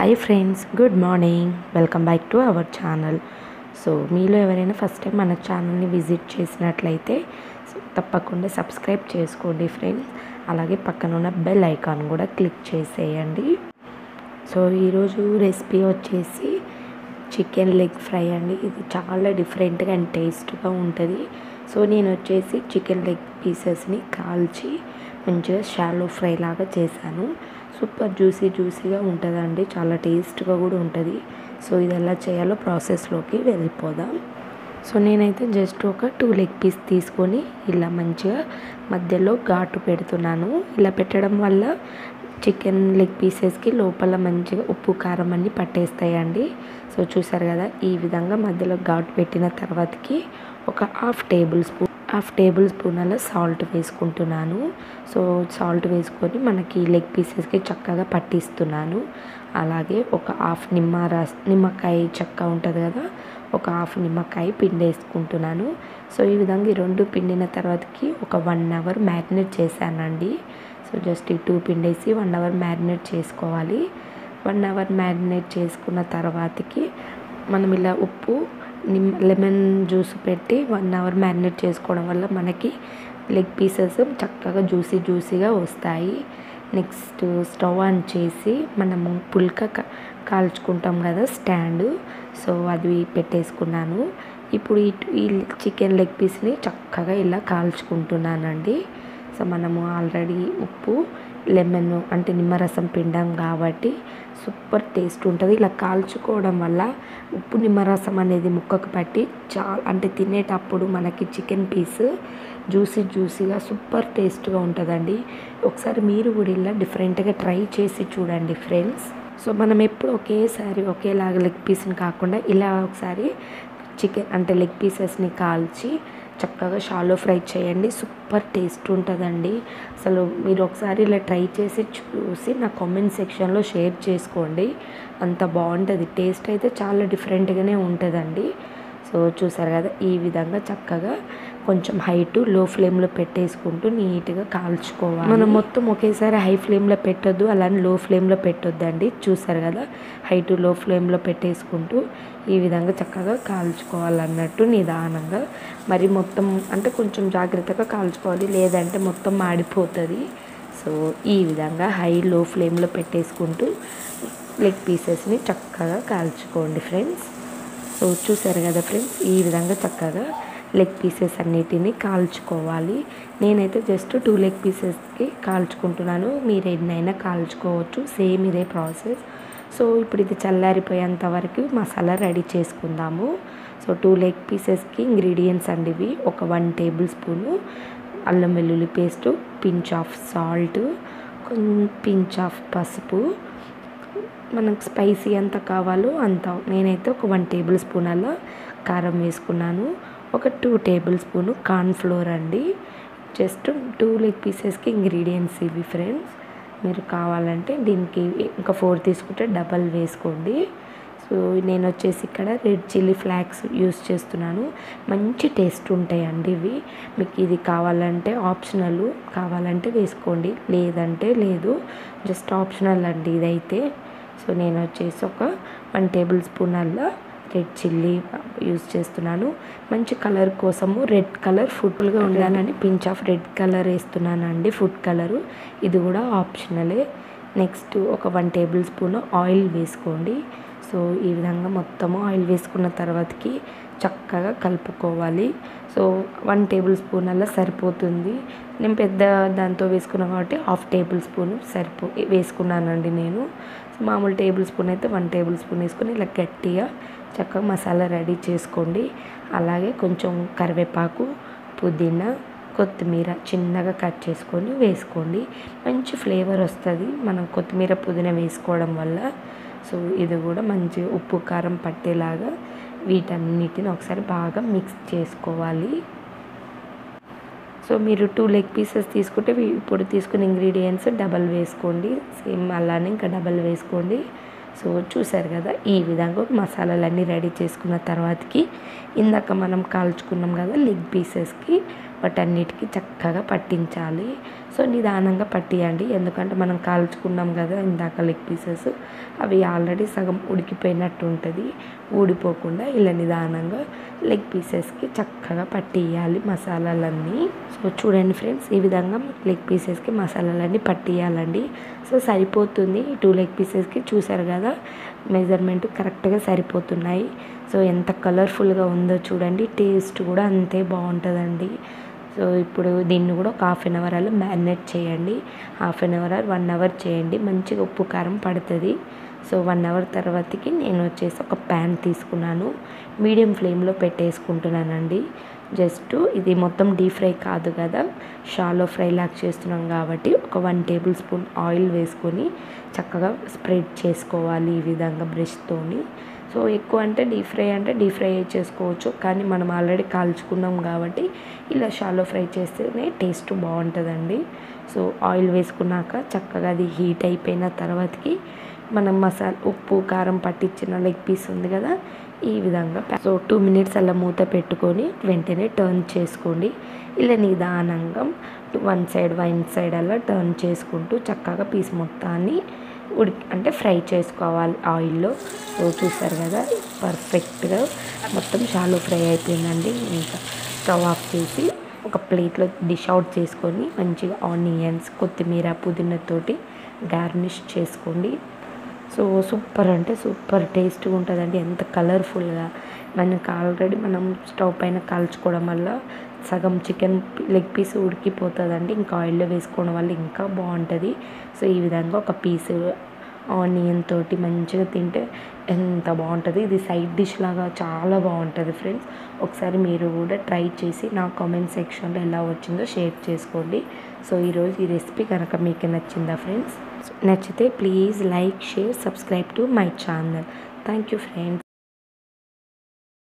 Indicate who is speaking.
Speaker 1: hi friends good morning welcome back to our channel so మీలో ఎవరైనా first time మన ఛానల్ని విజిట్ చేసినట్లయితే సో తప్పకుండా సబ్స్క్రైబ్ చేసుకోండి ఫ్రెండ్స్ అలాగే పక్కన ఉన్న బెల్ ఐకాన్ కూడా క్లిక్ చేసేయండి సో ఈరోజు రెసిపీ వచ్చేసి చికెన్ లెగ్ ఫ్రై అండి ఇది చాలా డిఫరెంట్గా అండ్ టేస్ట్గా ఉంటుంది సో నేను వచ్చేసి చికెన్ లెగ్ పీసెస్ని కాల్చి మంచిగా షాలో ఫ్రై లాగా చేశాను సూపర్ జ్యూసీ జ్యూసీగా ఉంటుందండి చాలా టేస్ట్గా కూడా ఉంటుంది సో ఇది ఎలా చేయాలో ప్రాసెస్లోకి వెళ్ళిపోదాం సో నేనైతే జస్ట్ ఒక టూ లెగ్ పీస్ తీసుకొని ఇలా మంచిగా మధ్యలో ఘాటు పెడుతున్నాను ఇలా పెట్టడం వల్ల చికెన్ లెగ్ పీసెస్కి లోపల మంచిగా ఉప్పు కారం అన్నీ పట్టేస్తాయండి సో చూసారు కదా ఈ విధంగా మధ్యలో ఘాటు పెట్టిన తర్వాతకి ఒక half tablespoon half tablespoon అలా సాల్ట్ వేసుకుంటున్నాను సో సాల్ట్ వేసుకొని మనకి లెగ్ పీసెస్కి చక్కగా పట్టిస్తున్నాను అలాగే ఒక హాఫ్ నిమ్మ రస్ నిమ్మకాయ చెక్క ఉంటుంది కదా ఒక హాఫ్ నిమ్మకాయ పిండి వేసుకుంటున్నాను సో ఈ విధంగా ఈ రెండు పిండిన తర్వాతకి ఒక వన్ అవర్ మ్యారినేట్ చేశానండి సో జస్ట్ ఈ టూ పిండేసి వన్ అవర్ మ్యారినేట్ చేసుకోవాలి వన్ అవర్ మ్యారినేట్ చేసుకున్న తర్వాతకి మనం ఇలా ఉప్పు నిమ్ లెమన్ జ్యూస్ పెట్టి వన్ అవర్ మ్యారినేట్ చేసుకోవడం వల్ల మనకి లెగ్ పీసెస్ చక్కగా జ్యూసీ జ్యూసీగా వస్తాయి నెక్స్ట్ స్టవ్ ఆన్ చేసి మనము పుల్క కాల్చుకుంటాం కదా స్టాండ్ సో అది పెట్టేసుకున్నాను ఇప్పుడు ఈ ఈ చికెన్ లెగ్ పీస్ని చక్కగా ఇలా కాల్చుకుంటున్నానండి సో మనము ఆల్రెడీ ఉప్పు లెమన్ అంటే నిమ్మరసం పిండాం కాబట్టి సూపర్ టేస్ట్ ఉంటుంది ఇలా కాల్చుకోవడం వల్ల ఉప్పు నిమ్మరసం అనేది ముక్కకు పట్టి చాలా అంటే తినేటప్పుడు మనకి చికెన్ పీస్ జ్యూసీ జ్యూసీగా సూపర్ టేస్ట్గా ఉంటుందండి ఒకసారి మీరు కూడా ఇలా డిఫరెంట్గా ట్రై చేసి చూడండి ఫ్రెండ్స్ సో మనం ఎప్పుడు ఒకేసారి ఒకేలాగా లెగ్ పీస్ని కాకుండా ఇలా ఒకసారి చికెన్ అంటే లెగ్ పీసెస్ని కాల్చి చక్కగా షాలో ఫ్రై చేయండి సూపర్ టేస్ట్ ఉంటుందండి అసలు మీరు ఒకసారి ఇలా ట్రై చేసి చూసి నా కామెంట్ సెక్షన్లో షేర్ చేసుకోండి అంత బాగుంటుంది టేస్ట్ అయితే చాలా డిఫరెంట్గానే ఉంటుందండి సో చూసారు కదా ఈ విధంగా చక్కగా కొంచెం హై టు లో ఫ్లేమ్లో పెట్టేసుకుంటూ నీట్గా కాల్చుకోవాలి మనం మొత్తం ఒకేసారి హై ఫ్లేమ్లో పెట్టొద్దు అలానే లో ఫ్లేమ్లో పెట్టొద్దండి చూసారు కదా హై టు లో ఫ్లేమ్లో పెట్టేసుకుంటూ ఈ విధంగా చక్కగా కాల్చుకోవాలన్నట్టు నిదానంగా మరి మొత్తం అంటే కొంచెం జాగ్రత్తగా కాల్చుకోవాలి లేదంటే మొత్తం మాడిపోతుంది సో ఈ విధంగా హై లో ఫ్లేమ్లో పెట్టేసుకుంటూ లెగ్ పీసెస్ని చక్కగా కాల్చుకోండి ఫ్రెండ్స్ సో చూసారు కదా ఫ్రెండ్స్ ఈ విధంగా చక్కగా లెగ్ పీసెస్ అన్నిటిని కాల్చుకోవాలి నేనైతే జస్ట్ టూ లెగ్ పీసెస్కి కాల్చుకుంటున్నాను మీరు ఎన్నైనా కాల్చుకోవచ్చు సేమ్ ఇదే ప్రాసెస్ సో ఇప్పుడు ఇది చల్లారిపోయేంత వరకు మసాలా రెడీ చేసుకుందాము సో టూ లెగ్ పీసెస్కి ఇంగ్రీడియంట్స్ అండి ఇవి ఒక వన్ టేబుల్ స్పూను అల్లం వెల్లుల్లి paste pinch of salt pinch of పసుపు మనకు స్పైసీ ఎంత కావాలో అంత నేనైతే ఒక వన్ టేబుల్ స్పూన్ అలా కారం వేసుకున్నాను ఒక టూ టేబుల్ స్పూను కార్న్ఫ్లోర్ అండి జస్ట్ టూ లెగ్ పీసెస్కి ఇంగ్రీడియంట్స్ ఇవి ఫ్రెండ్స్ మీరు కావాలంటే దీనికి ఇంకా ఫోర్ తీసుకుంటే డబల్ వేసుకోండి సో నేను వచ్చేసి ఇక్కడ రెడ్ చిల్లీ ఫ్లాక్స్ యూస్ చేస్తున్నాను మంచి టేస్ట్ ఉంటాయండి ఇవి మీకు ఇది కావాలంటే ఆప్షనల్ కావాలంటే వేసుకోండి లేదంటే లేదు జస్ట్ ఆప్షనల్ అండి ఇదైతే సో నేను వచ్చేసి ఒక వన్ టేబుల్ స్పూన్ అల్లా రెడ్ చిల్లీ యూస్ చేస్తున్నాను మంచి కలర్ కోసము రెడ్ కలర్ ఫుడ్గా ఉండాలని పించ్ ఆఫ్ రెడ్ కలర్ వేస్తున్నాను అండి ఫుడ్ కలరు ఇది కూడా ఆప్షనలే నెక్స్ట్ ఒక వన్ టేబుల్ స్పూన్ ఆయిల్ వేసుకోండి సో ఈ విధంగా మొత్తము ఆయిల్ వేసుకున్న తర్వాతకి చక్కగా కలుపుకోవాలి సో వన్ టేబుల్ స్పూన్ అలా సరిపోతుంది నేను పెద్ద దాంతో వేసుకున్నాను కాబట్టి హాఫ్ టేబుల్ స్పూన్ సరిపో వేసుకున్నానండి నేను మామూలు టేబుల్ స్పూన్ అయితే వన్ టేబుల్ స్పూన్ వేసుకొని ఇలా గట్టిగా చక్కగా మసాలా రెడీ చేసుకోండి అలాగే కొంచెం కరివేపాకు పుదీనా కొత్తిమీర చిన్నగా కట్ చేసుకొని వేసుకోండి మంచి ఫ్లేవర్ వస్తుంది మనం కొత్తిమీర పుదీనా వేసుకోవడం వల్ల సో ఇది కూడా మంచి ఉప్పు కారం పట్టేలాగా వీటన్నిటిని ఒకసారి బాగా మిక్స్ చేసుకోవాలి సో మీరు టూ లెగ్ పీసెస్ తీసుకుంటే ఇప్పుడు తీసుకున్న ఇంగ్రీడియంట్స్ డబల్ వేసుకోండి సేమ్ అలానే ఇంకా డబల్ వేసుకోండి సో చూసారు కదా ఈ విధంగా మసాలాలన్నీ రెడీ చేసుకున్న తర్వాతకి ఇందాక మనం కాల్చుకున్నాం కదా లెగ్ పీసెస్కి వాటన్నిటికీ చక్కగా పట్టించాలి సో నిదానంగా పట్టియండి ఎందుకంటే మనం కాల్చుకున్నాం కదా ఇందాక లెగ్ పీసెస్ అవి ఆల్రెడీ సగం ఉడికిపోయినట్టు ఉంటుంది ఊడిపోకుండా ఇలా నిదానంగా లెగ్ పీసెస్కి చక్కగా పట్టియాలి మసాలాలన్నీ సో చూడండి ఫ్రెండ్స్ ఈ విధంగా లెగ్ పీసెస్కి మసాలాలన్నీ పట్టియాలండి సో సరిపోతుంది టూ లెగ్ పీసెస్కి చూసారు కదా మెజర్మెంట్ కరెక్ట్గా సరిపోతున్నాయి సో ఎంత కలర్ఫుల్గా ఉందో చూడండి టేస్ట్ కూడా అంతే బాగుంటుందండి సో ఇప్పుడు దీన్ని కూడా ఒక హాఫ్ అన్ అవర్ అలా మ్యారినేట్ చేయండి half an hour one hour చేయండి మంచిగా ఉప్పు కారం పడుతుంది సో వన్ అవర్ తర్వాతకి నేను వచ్చేసి ఒక ప్యాన్ తీసుకున్నాను మీడియం ఫ్లేమ్లో పెట్టేసుకుంటున్నానండి జస్ట్ ఇది మొత్తం డీప్ ఫ్రై కాదు కదా షాలో ఫ్రై లాగా చేస్తున్నాం కాబట్టి ఒక వన్ టేబుల్ స్పూన్ ఆయిల్ వేసుకొని చక్కగా స్ప్రెడ్ చేసుకోవాలి ఈ విధంగా బ్రష్తోని సో ఎక్కువ అంటే డీప్ ఫ్రై అంటే డీప్ ఫ్రై చేసుకోవచ్చు కానీ మనం ఆల్రెడీ కాల్చుకున్నాం కాబట్టి ఇలా షాలో ఫ్రై చేస్తేనే టేస్ట్ బాగుంటుందండి సో ఆయిల్ వేసుకున్నాక చక్కగా అది హీట్ అయిపోయిన తర్వాతకి మనం మసాలా ఉప్పు కారం పట్టించిన లెగ్ పీస్ ఉంది కదా ఈ విధంగా సో టూ మినిట్స్ అలా మూత పెట్టుకొని వెంటనే టర్న్ చేసుకోండి ఇలా నిదానంగా వన్ సైడ్ వన్ సైడ్ అలా టర్న్ చేసుకుంటూ చక్కగా పీస్ మొత్తాన్ని ఉడికి అంటే ఫ్రై చేసుకోవాలి ఆయిల్లో సో చూసారు కదా పర్ఫెక్ట్గా మొత్తం షాలో ఫ్రై అయిపోయిందండి ఇంకా స్టవ్ ఆఫ్ చేసి ఒక ప్లేట్లో డిష్ అవుట్ చేసుకొని మంచిగా ఆనియన్స్ కొత్తిమీర పుదీనాతోటి గార్నిష్ చేసుకోండి సో సూపర్ అంటే సూపర్ టేస్ట్గా ఉంటుందండి ఎంత కలర్ఫుల్గా మనకి ఆల్రెడీ మనం స్టవ్ పైన కాల్చుకోవడం వల్ల సగం చికెన్ లెగ్ పీస్ ఉడికిపోతుందండి ఇంకా ఆయిల్లో వేసుకోవడం వల్ల ఇంకా బాగుంటుంది సో ఈ విధంగా ఒక పీస్ ఆనియన్ తోటి మంచిగా తింటే ఎంత బాగుంటుంది ఇది సైడ్ డిష్ లాగా చాలా బాగుంటుంది ఫ్రెండ్స్ ఒకసారి మీరు కూడా ట్రై చేసి నా కామెంట్ సెక్షన్లో ఎలా వచ్చిందో షేర్ చేసుకోండి సో ఈరోజు ఈ రెసిపీ కనుక మీకు నచ్చిందా ఫ్రెండ్స్ నచ్చితే please like share subscribe to my channel thank you friends